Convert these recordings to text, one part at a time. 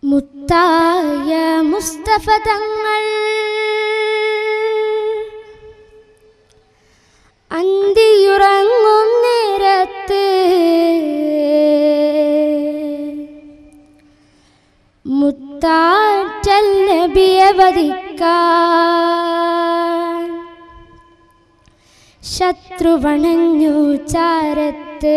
മുത്തായ മുസ്തഫ തങ്ങൾ അന്തിയുറങ്ങും നേരത്ത് മുത്താറ്റൽ നബിയെ വധിക്കാൻ ശത്രുവണഞ്ഞു ചാരത്ത്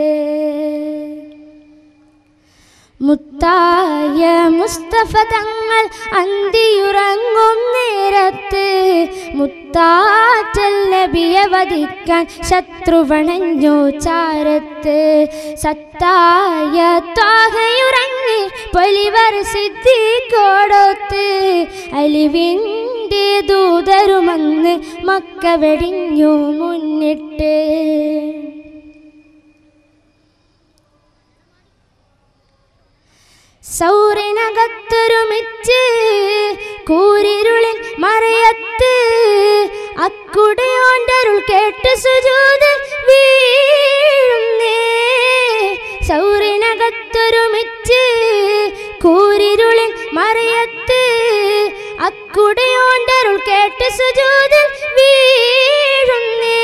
മുത്തായ മുസ്തഫ തങ്ങൾ അന്തിയുറങ്ങും നേരത്ത് മുത്താറ്റൽ നബിയെ വധിക്കാൻ ശത്രുവണഞ്ഞു ചാരത്ത് സത്തായ ത്വാഹയുറങ്ങി പൊലിവർ സിദ്ധി കോടൊത്ത് അലിവിൻ്റെ ദൂതരുമന്ന് മക്ക വെടിഞ്ഞു മുന്നിട്ട് സൗറിനകത്തൊരുമിച്ച് കൂരിരുളിൽ മറയത്ത് അക്കുടയോണ്ടരുൾ കേട്ട് സുജൂത് വീഴുന്നേ സൗറിനകത്തൊരുമിച്ച് കൂരിരുളിൽ മറയത്ത് അക്കുടയോണ്ടരുൾ കേട്ട് സുജൂത് വീഴുന്നേ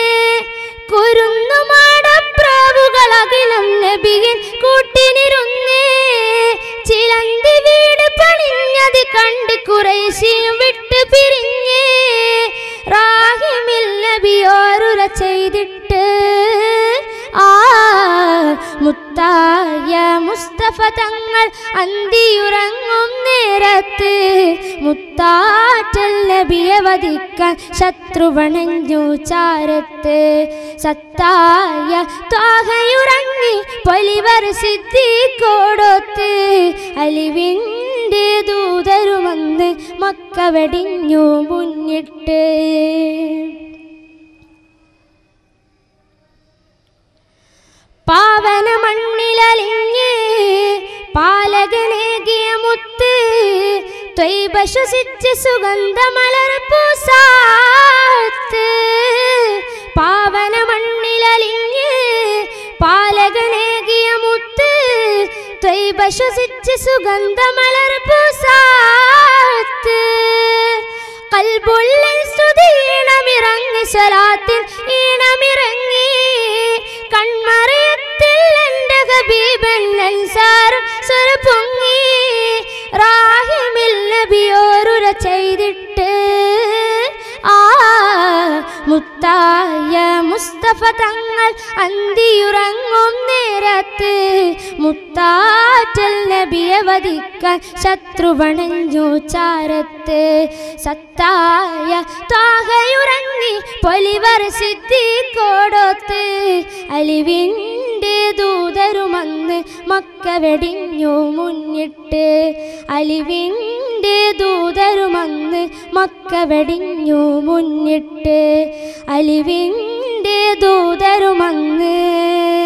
കുരുന്നുമാടപ്രാവുകളകിലും നബിയൻ കൂട്ടിനിരുന്നേ ചിലന്തി വീട് പണിഞ്ഞത് കണ്ട് കുറേശിയും വിട്ട് പിരിഞ്ഞേ റാഹിമിൽ നബിയോരുര ചെയ്തിട്ട് ആ മുത്തായ മുസ്തഫ തങ്ങൾ അന്തിയുറങ്ങും നേരത്ത് മുത്താറ്റൽ നബിയെ വധിക്കാൻ ശത്രുവണഞ്ഞു ചാരത്ത് സത്തായ ത്വാഹയുറങ്ങി പൊലിവർ സിദ്ധി കോടൊത്ത് അലിവിൻ്റെ ദൂതരുമന്ന് മക്ക വെടിഞ്ഞു മുന്നിട്ട് പാവന മണ്ണിലലിഞ്ഞ് പാലകനേകിയ മുത്ത് ത്വൈബ ശ്വസിച്ച് സുഗന്ധമലർ പൂസാത്ത് പാവന മണ്ണിലലിഞ്ഞ് പാലകനേകിയ മുത്ത് ത്വൈബ ശ്വസിച്ച് സുഗന്ധമലർ പൂസാത്ത് കൽബുള്ളിൽ സ്തുതീണമിറങ്ങി സ്വലാത്തിൽ ഈണമിറങ്ങി കൺമറയത്തിൽ എൻ്റെ ഹബീബൻ അൻസാർ സ്വര പൊങ്ങി റാഹിമിൽ നബിയോരുര ചെയ്തിട്ട് ആ മുത്തായ മുസ്തഫ തങ്ങൾ അന്തിയുറങ്ങും നേരത്ത് മുത്താറ്റൽ നബിയെ വധിക്കാൻ ശത്രുവണഞ്ഞു ചാരത്ത് സത്തായ ത്വാഹയുറങ്ങി പൊലിവർ സിദ്ധി കോടൊത്ത് അലിവിൻ്റെ ദൂതരുമന്ന് മക്ക വെടിഞ്ഞു മുന്നിട്ട് അലിവിൻ്റെ ദൂതരുമന്ന് മക്ക വെടിഞ്ഞു മുന്നിട്ട് അലിവിൻ്റെ ദൂതരുമന്ന്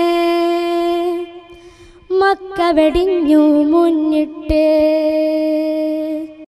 മക്ക വെടിഞ്ഞു മുന്നിട്ട്